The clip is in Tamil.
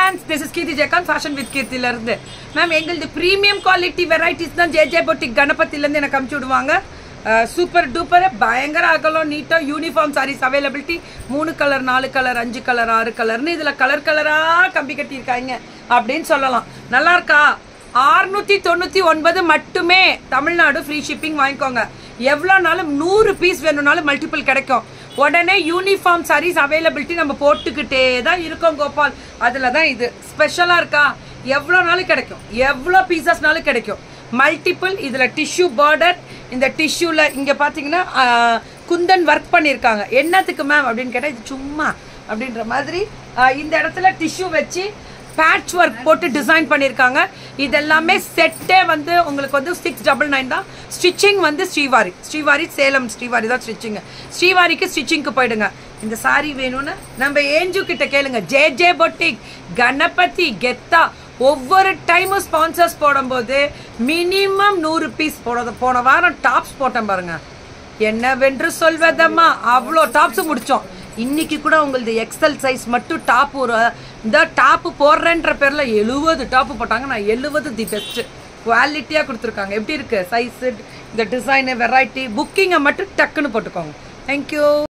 friends this is Keerthi Jegan fashion with கீர்த்தில இருந்து மேம் எங்களது ப்ரீமியம் குவாலிட்டி வெரைட்டிஸ் தான் ஜே ஜே பொட்டிக் கணபதியிலேருந்து எனக்கு அமுச்சு விடுவாங்க சூப்பர் டூப்பர் பயங்கர அகலம் நீட்டாக யூனிஃபார்ம் சாரீஸ் அவைலபிலிட்டி மூணு கலர் நாலு கலர் அஞ்சு கலர் ஆறு கலர்னு இதில் கலர் கலராக கம்பி கட்டியிருக்காங்க அப்படின்னு சொல்லலாம் நல்லா இருக்கா ஆறுநூற்றி தொண்ணூற்றி ஒன்பது மட்டுமே தமிழ்நாடு ஃப்ரீ ஷிப்பிங் வாங்கிக்கோங்க எவ்வளோனாலும் நூறு பீஸ் வேணும்னாலும் மல்டிபிள் கிடைக்கும் உடனே யூனிஃபார்ம் சாரீஸ் அவைலபிலிட்டி நம்ம போட்டுக்கிட்டே தான் இருக்கோம் கோபால் அதில் தான் இது ஸ்பெஷலாக இருக்கா எவ்வளோ நாளும் கிடைக்கும் எவ்வளோ பீசஸ்னாலும் கிடைக்கும் மல்டிபிள் இதில் டிஷ்யூ பார்டர் இந்த டிஷ்யூவில் இங்கே பார்த்தீங்கன்னா ஆஹ், குந்தன் ஒர்க் பண்ணியிருக்காங்க என்னத்துக்கு மேம் அப்படின்னு கேட்டால் இது சும்மா அப்படின்ற மாதிரி ஆஹ், இந்த இடத்துல டிஷ்யூ வச்சு பேட்ச் ஒர்க் போட்டு டிசைன் பண்ணியிருக்காங்க இதெல்லாமே செட்டே வந்து உங்களுக்கு வந்து சிக்ஸ் டபுள் நைன் தான் ஸ்டிச்சிங் வந்து ஸ்ரீவாரி ஸ்ரீவாரி சேலம் ஸ்ரீவாரி தான் ஸ்டிச்சிங் ஸ்ரீவாரிக்கு ஸ்டிச்சிங்க்கு போயிடுங்க இந்த saree வேணும்னு நம்ம ஏஞ்சு கிட்ட கேளுங்க ஜே ஜே பொட்டிக் கணபதி கெத்தா ஒவ்வொரு டைமும் ஸ்பான்சர்ஸ் போடும்போது மினிமம் நூறு பீஸ் போட போன வாரம் டாப்ஸ் போட்டேன் பாருங்க என்னவென்று சொல்வதம்மா அவ்வளோ டாப்ஸ் முடிச்சோம் இன்னைக்கு கூட உங்களது எக்ஸல் சைஸ் மட்டும் டாப் ஒரு இந்த டாப்பு போடுறேன்ற பேரில் எழுபது டாப்பு போட்டாங்க நான் எழுபது தி பெஸ்ட்டு குவாலிட்டியாக கொடுத்துருக்காங்க எப்படி இருக்கு சைஸு இந்த டிசைனு வெரைட்டி புக்கிங்கை மட்டும் டக்குன்னு போட்டுக்கோங்க தேங்க்யூ